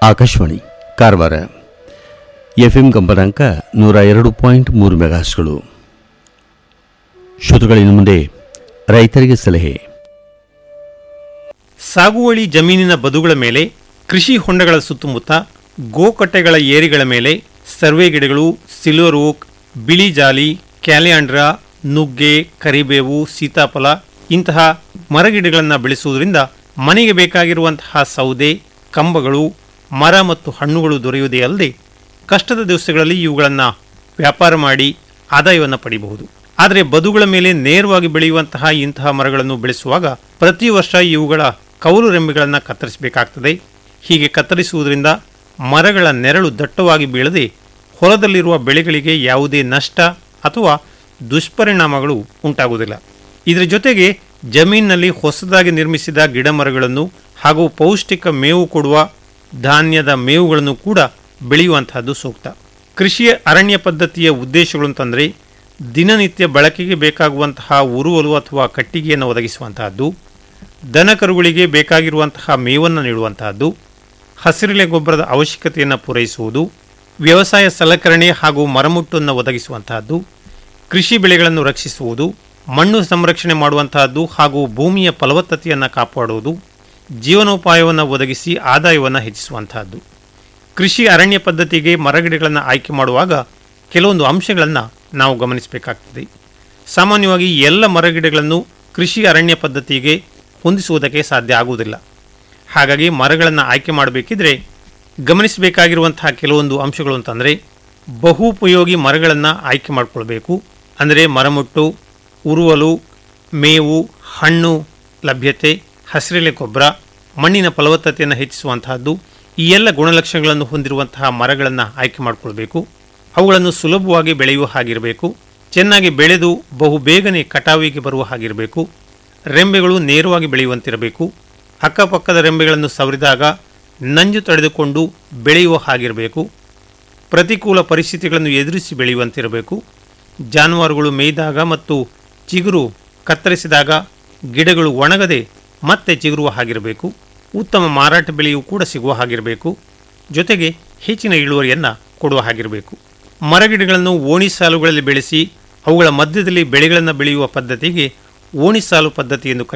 Akashvani Karwar FM ಕಂಪನಾಂಕ ನೂರ ಎರಡು ಪಾಯಿಂಟ್ ಮೂರು ಮೆಗಾಸ್ಗಳು ಶ್ರೋತೃಗಳಿನ ಮುಂದೆ ರೈತರಿಗೆ ಸಲಹೆ ಸಾಗುವಳಿ ಜಮೀನಿನ ಬದುಗಳ ಮೇಲೆ ಕೃಷಿ ಹೊಂಡಗಳ ಸುತ್ತಮುತ್ತ ಗೋಕಟ್ಟೆಗಳ ಏರಿಗಳ ಮೇಲೆ ಸರ್ವೆ ಗಿಡಗಳು ಸಿಲ್ವರ್ ಓಕ್ ಬಿಳಿ ಜಾಲಿ ಕ್ಯಾಲಿಯಾಂಡ್ರಾ ನುಗ್ಗೆ ಕರಿಬೇವು ಸೀತಾಫಲ ಇಂತಹ ಮರಗಿಡಗಳನ್ನು ಬೆಳೆಸುವುದರಿಂದ ಮನೆಗೆ ಬೇಕಾಗಿರುವಂತಹ ಸೌದೆ ಕಂಬಗಳು ಮರ ಮತ್ತು ಹಣ್ಣುಗಳು ದೊರೆಯುವುದೇ ಅಲ್ಲದೆ ಕಷ್ಟದ ದಿವಸಗಳಲ್ಲಿ ಇವುಗಳನ್ನು ವ್ಯಾಪಾರ ಮಾಡಿ ಆದಾಯವನ್ನು ಪಡೆಯಬಹುದು ಆದರೆ ಬದುಗಳ ಮೇಲೆ ನೇರವಾಗಿ ಬೆಳೆಯುವಂತಹ ಇಂತಹ ಮರಗಳನ್ನು ಬೆಳೆಸುವಾಗ ಪ್ರತಿ ವರ್ಷ ಇವುಗಳ ಕೌಲು ರೆಂಬೆಗಳನ್ನು ಕತ್ತರಿಸಬೇಕಾಗ್ತದೆ ಹೀಗೆ ಕತ್ತರಿಸುವುದರಿಂದ ಮರಗಳ ನೆರಳು ದಟ್ಟವಾಗಿ ಬೀಳದೆ ಹೊಲದಲ್ಲಿರುವ ಬೆಳೆಗಳಿಗೆ ಯಾವುದೇ ನಷ್ಟ ಅಥವಾ ದುಷ್ಪರಿಣಾಮಗಳು ಉಂಟಾಗುವುದಿಲ್ಲ ಇದರ ಜೊತೆಗೆ ಜಮೀನಿನಲ್ಲಿ ಹೊಸದಾಗಿ ನಿರ್ಮಿಸಿದ ಗಿಡ ಮರಗಳನ್ನು ಹಾಗೂ ಪೌಷ್ಟಿಕ ಮೇವು ಕೊಡುವ ಧಾನ್ಯದ ಮೇವುಗಳನ್ನು ಕೂಡ ಬೆಳೆಯುವಂತಹದ್ದು ಸೂಕ್ತ ಕೃಷಿಯ ಅರಣ್ಯ ಪದ್ಧತಿಯ ಉದ್ದೇಶಗಳು ಅಂತಂದರೆ ದಿನನಿತ್ಯ ಬಳಕೆಗೆ ಬೇಕಾಗುವಂತಹ ಉರುವಲು ಅಥವಾ ಕಟ್ಟಿಗೆಯನ್ನು ಒದಗಿಸುವಂತಹದ್ದು ದನಕರುಗಳಿಗೆ ಬೇಕಾಗಿರುವಂತಹ ಮೇವನ್ನು ನೀಡುವಂತಹದ್ದು ಹಸಿರೆಲೆ ಗೊಬ್ಬರದ ಅವಶ್ಯಕತೆಯನ್ನು ಪೂರೈಸುವುದು ವ್ಯವಸಾಯ ಸಲಕರಣೆ ಹಾಗೂ ಮರಮುಟ್ಟನ್ನು ಒದಗಿಸುವಂತಹದ್ದು ಕೃಷಿ ಬೆಳೆಗಳನ್ನು ರಕ್ಷಿಸುವುದು ಮಣ್ಣು ಸಂರಕ್ಷಣೆ ಮಾಡುವಂತಹದ್ದು ಹಾಗೂ ಭೂಮಿಯ ಫಲವತ್ತತೆಯನ್ನು ಕಾಪಾಡುವುದು ಜೀವನೋಪಾಯವನ್ನು ಒದಗಿಸಿ ಆದಾಯವನ್ನು ಹೆಚ್ಚಿಸುವಂತಹದ್ದು ಕೃಷಿ ಅರಣ್ಯ ಪದ್ಧತಿಗೆ ಮರಗಿಡಗಳನ್ನು ಆಯ್ಕೆ ಮಾಡುವಾಗ ಕೆಲವೊಂದು ಅಂಶಗಳನ್ನು ನಾವು ಗಮನಿಸಬೇಕಾಗ್ತದೆ ಸಾಮಾನ್ಯವಾಗಿ ಎಲ್ಲ ಮರಗಿಡಗಳನ್ನು ಕೃಷಿ ಅರಣ್ಯ ಪದ್ಧತಿಗೆ ಹೊಂದಿಸುವುದಕ್ಕೆ ಸಾಧ್ಯ ಆಗುವುದಿಲ್ಲ ಹಾಗಾಗಿ ಮರಗಳನ್ನು ಆಯ್ಕೆ ಮಾಡಬೇಕಿದ್ರೆ ಗಮನಿಸಬೇಕಾಗಿರುವಂತಹ ಕೆಲವೊಂದು ಅಂಶಗಳು ಅಂತಂದರೆ ಬಹುಪಯೋಗಿ ಮರಗಳನ್ನು ಆಯ್ಕೆ ಮಾಡಿಕೊಳ್ಬೇಕು ಅಂದರೆ ಮರಮುಟ್ಟು ಉರುವಲು ಮೇವು ಹಣ್ಣು ಲಭ್ಯತೆ ಹಸಿರೆಲೆ ಗೊಬ್ಬರ ಮಣ್ಣಿನ ಫಲವತ್ತತೆಯನ್ನು ಹೆಚ್ಚಿಸುವಂತಹದ್ದು ಈ ಎಲ್ಲ ಗುಣಲಕ್ಷಣಗಳನ್ನು ಹೊಂದಿರುವಂತಹ ಮರಗಳನ್ನು ಆಯ್ಕೆ ಮಾಡಿಕೊಳ್ಬೇಕು ಅವುಗಳನ್ನು ಸುಲಭವಾಗಿ ಬೆಳೆಯುವ ಹಾಗಿರಬೇಕು ಚೆನ್ನಾಗಿ ಬೆಳೆದು ಬಹು ಬೇಗನೆ ಕಟಾವಿಗೆ ಬರುವ ಹಾಗಿರಬೇಕು ರೆಂಬೆಗಳು ನೇರವಾಗಿ ಬೆಳೆಯುವಂತಿರಬೇಕು ಅಕ್ಕಪಕ್ಕದ ರೆಂಬೆಗಳನ್ನು ಸವರಿದಾಗ ನಂಜು ತಡೆದುಕೊಂಡು ಬೆಳೆಯುವ ಹಾಗಿರಬೇಕು ಪ್ರತಿಕೂಲ ಪರಿಸ್ಥಿತಿಗಳನ್ನು ಎದುರಿಸಿ ಬೆಳೆಯುವಂತಿರಬೇಕು ಜಾನುವಾರುಗಳು ಮೇಯ್ದಾಗ ಮತ್ತು ಚಿಗುರು ಕತ್ತರಿಸಿದಾಗ ಗಿಡಗಳು ಒಣಗದೆ ಮತ್ತೆ ಚಿಗುರುವ ಹಾಗಿರಬೇಕು ಉತ್ತಮ ಮಾರಾಟ ಬೆಲೆಯೂ ಕೂಡ ಸಿಗುವ ಹಾಗಿರಬೇಕು ಜೊತೆಗೆ ಹೆಚ್ಚಿನ ಇಳುವರಿಯನ್ನು ಕೊಡುವ ಹಾಗಿರಬೇಕು ಮರಗಿಡಗಳನ್ನು ಓಣಿ ಸಾಲುಗಳಲ್ಲಿ ಬೆಳೆಸಿ ಅವುಗಳ ಮಧ್ಯದಲ್ಲಿ ಬೆಳೆಗಳನ್ನು ಬೆಳೆಯುವ ಪದ್ಧತಿಗೆ ಓಣಿ ಸಾಲು ಪದ್ಧತಿ ಎಂದು ಕರೆ